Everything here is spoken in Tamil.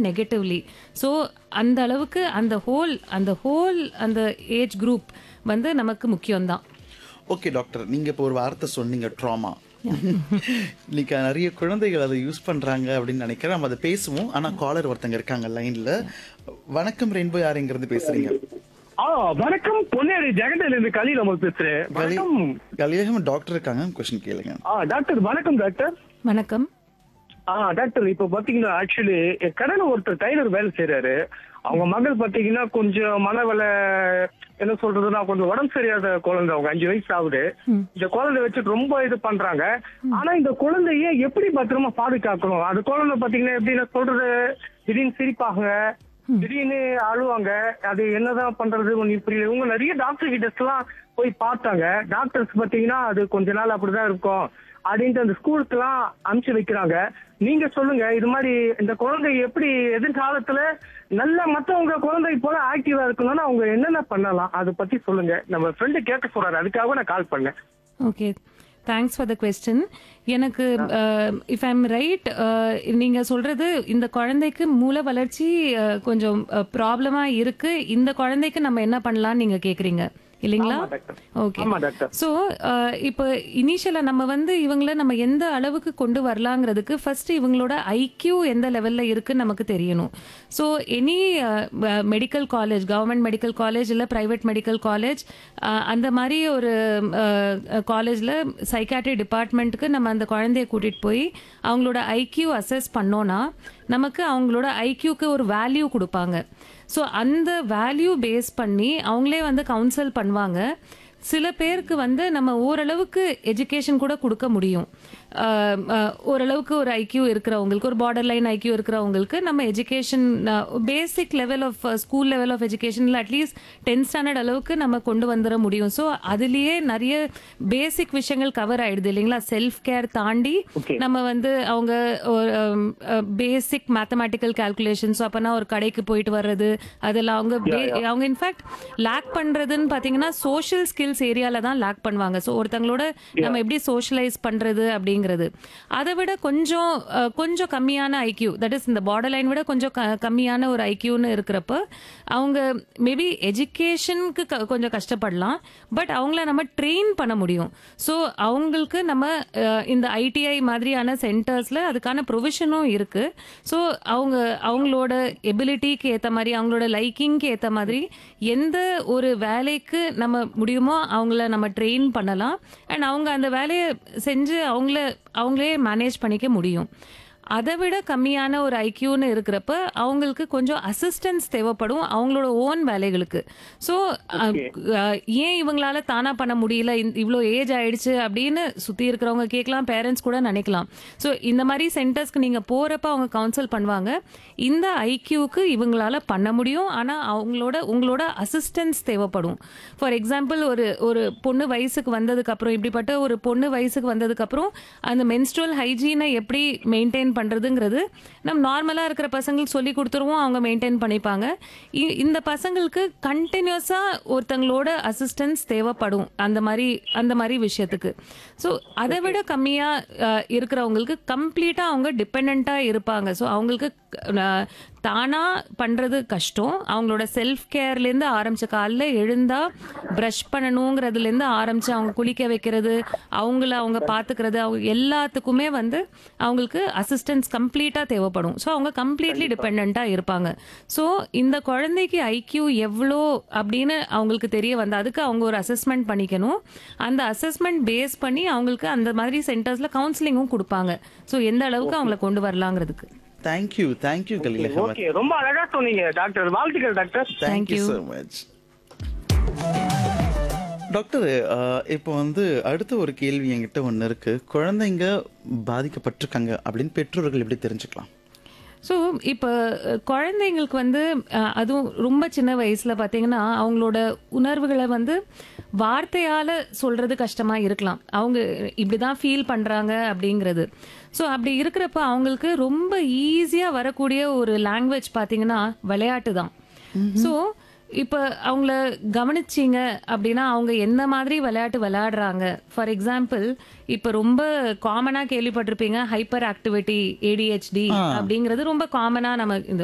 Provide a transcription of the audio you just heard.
நெகட்டிவ்லி ஸோ அந்த அளவுக்கு அந்த ஹோல் அந்த ஹோல் அந்த ஏஜ் குரூப் வந்து நமக்கு முக்கியம்தான் ஓகே டாக்டர் நீங்க இப்போ ஒரு வார்த்தை சொன்னீங்க ட்ராமா இன்னைக்கு நிறைய குழந்தைகள் அதை யூஸ் பண்றாங்க அப்படின்னு நினைக்கிறேன் நம்ம அதை பேசுவோம் ஆனா காலர் ஒருத்தங்க இருக்காங்க லைன்ல வணக்கம் ரெயின்போ யாருங்கிறது பேசுறீங்க ஆ வணக்கம் பொன்னேரி ஜெகண்டையில இருந்து கலி நம்ம பேசுறேன் வணக்கம் கலியகம் டாக்டர் இருக்காங்க கொஸ்டின் கேளுங்க ஆ டாக்டர் வணக்கம் டாக்டர் வணக்கம் ஆ டாக்டர் இப்ப பாத்தீங்கன்னா ஆக்சுவலி என் கடன் ஒருத்தர் டைலர் வேலை செய்யறாரு அவங்க மகள் பாத்தீங்கன்னா கொஞ்சம் மனவள என்ன சொல்றதுன்னா கொஞ்சம் உடம்பு சரியாத குழந்தை அவங்க அஞ்சு வயசு ஆகுது இந்த குழந்தை வச்சுட்டு ரொம்ப இது பண்றாங்க ஆனா இந்த குழந்தைய எப்படி பத்திரமா பாதுகாக்கணும் அது குழந்தை பாத்தீங்கன்னா எப்படி நான் சொல்றது திடீர்னு சிரிப்பாங்க திடீர்னு அழுவாங்க அது என்னதான் பண்றது ஒண்ணு புரியல இவங்க நிறைய டாக்டர் கிட்ட எல்லாம் போய் பார்த்தாங்க டாக்டர்ஸ் பாத்தீங்கன்னா அது கொஞ்ச நாள் அப்படிதான் இருக்கும் அப்படின்ட்டு அந்த ஸ்கூலுக்கு எல்லாம் அனுப்பிச்சு வைக்கிறாங்க நீங்க சொல்லுங்க இது மாதிரி இந்த குழந்தை எப்படி எதிர்காலத்துல நல்ல மத்தவங்க குழந்தை போல ஆக்டிவா இருக்கணும்னா அவங்க என்னென்ன பண்ணலாம் அதை பத்தி சொல்லுங்க நம்ம ஃப்ரெண்டு கேட்க சொல்றாரு அதுக்காக நான் கால் பண்ணேன் okay thanks for the question எனக்கு இஃப் ஐம் ரைட் நீங்க சொல்றது இந்த குழந்தைக்கு மூல வளர்ச்சி uh, கொஞ்சம் ப்ராப்ளமா இருக்கு இந்த குழந்தைக்கு நம்ம என்ன பண்ணலாம்னு நீங்க கேக்குறீங்க இல்லைங்களா ஆமா, டாக்டர். ஓகே ஆமா, டாக்டர். ஸோ இப்போ இனிஷியலா நம்ம வந்து இவங்கள நம்ம எந்த அளவுக்கு கொண்டு வரலாங்கிறதுக்கு ஃபர்ஸ்ட் இவங்களோட ஐக்யூ எந்த லெவல்ல இருக்குன்னு நமக்கு தெரியணும் so any medical college government medical college இல்லை பிரைவேட் மெடிக்கல் காலேஜ் அந்த மாதிரி ஒரு காலேஜில் சைக்காட்ரி டிபார்ட்மெண்ட்டுக்கு நம்ம அந்த குழந்தைய கூட்டிட்டு போய் அவங்களோட ஐக்யூ அசஸ் பண்ணோன்னா நமக்கு அவங்களோட ஐக்யூக்கு ஒரு வேல்யூ கொடுப்பாங்க ஸோ அந்த வேல்யூ பேஸ் பண்ணி அவங்களே வந்து கவுன்சில் பண்ணுவாங்க சில பேருக்கு வந்து நம்ம ஓரளவுக்கு எஜுகேஷன் கூட கொடுக்க முடியும் ஆஹ் ஆஹ் ஓரளவுக்கு ஒரு ஐக்யூ இருக்கிறவங்களுக்கு ஒரு பார்டர் லைன் ஐக்யூ இருக்கிறவங்களுக்கு நம்ம education basic level of school level of எஜுகேஷனில் அட்லீஸ்ட் டென்த் ஸ்டாண்டர்ட் அளவுக்கு நம்ம கொண்டு வந்துட முடியும் ஸோ அதுலேயே நிறைய பேசிக் விஷயங்கள் கவர் ஆயிடுது இல்லைங்களா செல்ஃப் கேர் தாண்டி நம்ம வந்து அவங்க பேசிக் மேத்தமேட்டிக்கல் கால்குலேஷன்ஸ் அப்போனா ஒரு கடைக்கு போயிட்டு வர்றது அதெல்லாம் அவங்க ba- அவங்க இன்ஃபேக்ட் லேக் பண்றதுன்னு பாத்தீங்கன்னா சோஷியல் ஸ்கில்ஸ் ஏரியால தான் லேக் பண்ணுவாங்க ஸோ ஒருத்தங்களோட நம்ம எப்படி சோஷியலைஸ் பண்றது அப்படிங்கிறது அதை விட கொஞ்சம் அஹ், கொஞ்சம் கம்மியான ஐக்யூ தட் இஸ் இந்த பார்டர் லைன் விட கொஞ்சம் க- கம்மியான ஒரு ஐக்யூன்னு இருக்கிறப்ப அவங்க மேபி எஜுகேஷனுக்கு கொஞ்சம் கஷ்டப்படலாம் பட் அவங்கள நம்ம ட்ரெயின் பண்ண முடியும் ஸோ அவங்களுக்கு நம்ம அஹ், இந்த ஐடிஐ மாதிரியான சென்டர்ஸ்ல அதுக்கான ப்ரொவிஷனும் இருக்கு ஸோ அவங்க அவங்களோட எபிலிட்டிக்கு ஏற்ற மாதிரி அவங்களோட லைக்கிங்க்கு ஏற்ற மாதிரி எந்த ஒரு வேலைக்கு நம்ம முடியுமோ அவங்கள நம்ம ட்ரெயின் பண்ணலாம் அண்ட் அவங்க அந்த வேலையை செஞ்சு அவங்கள அவங்களே மேனேஜ் பண்ணிக்க முடியும் அதை விட கம்மியான ஒரு ஐக்யூன்னு இருக்கிறப்ப அவங்களுக்கு கொஞ்சம் அசிஸ்டன்ஸ் தேவைப்படும் அவங்களோட ஓன் வேலைகளுக்கு ஸோ ஏன் இவங்களால தானா பண்ண முடியல இவ்வளோ ஏஜ் ஆயிடுச்சு அப்படின்னு சுற்றி இருக்கிறவங்க கேட்கலாம் பேரண்ட்ஸ் கூட நினைக்கலாம் ஸோ இந்த மாதிரி சென்டர்ஸ்க்கு நீங்கள் போகிறப்ப அவங்க கவுன்சில் பண்ணுவாங்க இந்த ஐக்யூக்கு இவங்களால பண்ண முடியும் ஆனால் அவங்களோட உங்களோட அசிஸ்டன்ஸ் தேவைப்படும் ஃபார் எக்ஸாம்பிள் ஒரு ஒரு பொண்ணு வயசுக்கு வந்ததுக்கு அப்புறம் இப்படிப்பட்ட ஒரு பொண்ணு வயசுக்கு வந்ததுக்கு அப்புறம் அந்த மென்ஸ்ட்ரல் ஹைஜீனை எப்படி மெயின்டைன் பண்றதுங்கிறது நம்ம நார்மலா இருக்கிற பசங்களுக்கு சொல்லி கொடுத்துருவோம் அவங்க மெயின்டைன் பண்ணிப்பாங்க இ- இந்த பசங்களுக்கு கண்டினியூஸா ஒருத்தங்களோட அசிஸ்டன்ஸ் தேவைப்படும் அந்த மாதிரி அந்த மாதிரி விஷயத்துக்கு ஸோ அதை விட கம்மியா அஹ், இருக்கிறவங்களுக்கு கம்ப்ளீட்டா அவங்க டிபெண்டா இருப்பாங்க ஸோ அவங்களுக்கு அஹ், தானா பண்றது கஷ்டம் அவங்களோட செல்ஃப் கேர்லேருந்து ஆரம்பிச்ச காலைல எழுந்தா ப்ரஷ் பண்ணணுங்கிறதுலேருந்து ஆரம்பிச்சு அவங்க குளிக்க வைக்கிறது அவங்கள அவங்க பார்த்துக்கிறது அவங்க எல்லாத்துக்குமே வந்து அவங்களுக்கு அசிஸ்டன்ஸ் கம்ப்ளீட்டாக தேவைப்படும் ஸோ அவங்க கம்ப்ளீட்லி டிபெண்ட்டாக இருப்பாங்க ஸோ இந்த குழந்தைக்கு ஐக்யூ எவ்வளோ அப்படின்னு அவங்களுக்கு தெரிய வந்து அதுக்கு அவங்க ஒரு அசஸ்மெண்ட் பண்ணிக்கணும் அந்த அசஸ்மெண்ட் பேஸ் பண்ணி அவங்களுக்கு அந்த மாதிரி சென்டர்ஸில் கவுன்சிலிங்கும் கொடுப்பாங்க ஸோ எந்த அளவுக்கு அவங்கள கொண்டு வரலாங்கிறதுக்கு தேங்க்யூ தேங்க்யூ கலியகம் ஓகே ரொம்ப அழகா சொன்னீங்க டாக்டர் வாழ்த்துக்கள் doctor thank you you. So much doctor அஹ், இப்போ வந்து அடுத்த ஒரு கேள்வி என்கிட்ட ஒன்று இருக்கு குழந்தைங்க பாதிக்கப்பட்டிருக்காங்க அப்படின்னு பெற்றோர்கள் எப்படி தெரிஞ்சுக்கலாம் ஸோ இப்போ அஹ், குழந்தைங்களுக்கு வந்து அஹ், அதுவும் ரொம்ப சின்ன வயசுல பார்த்தீங்கன்னா அவங்களோட உணர்வுகளை வந்து வார்த்தையால சொல்றது கஷ்டமா இருக்கலாம் அவங்க இப்படிதான் ஃபீல் பண்றாங்க அப்படிங்கிறது ஸோ அப்படி இருக்கிறப்ப அவங்களுக்கு ரொம்ப ஈஸியா வரக்கூடிய ஒரு லாங்குவேஜ் பார்த்தீங்கன்னா விளையாட்டு தான் ஸோ இப்போ அவங்கள கவனிச்சிங்க அப்படின்னா அவங்க எந்த மாதிரி விளையாட்டு விளையாடுறாங்க ஃபார் எக்ஸாம்பிள் இப்போ ரொம்ப காமனாக கேள்விப்பட்டிருப்பீங்க ஹைப்பர் ஆக்டிவிட்டி ஏடிஹெச்டி அப்படிங்கிறது ரொம்ப காமனாக நம்ம இந்த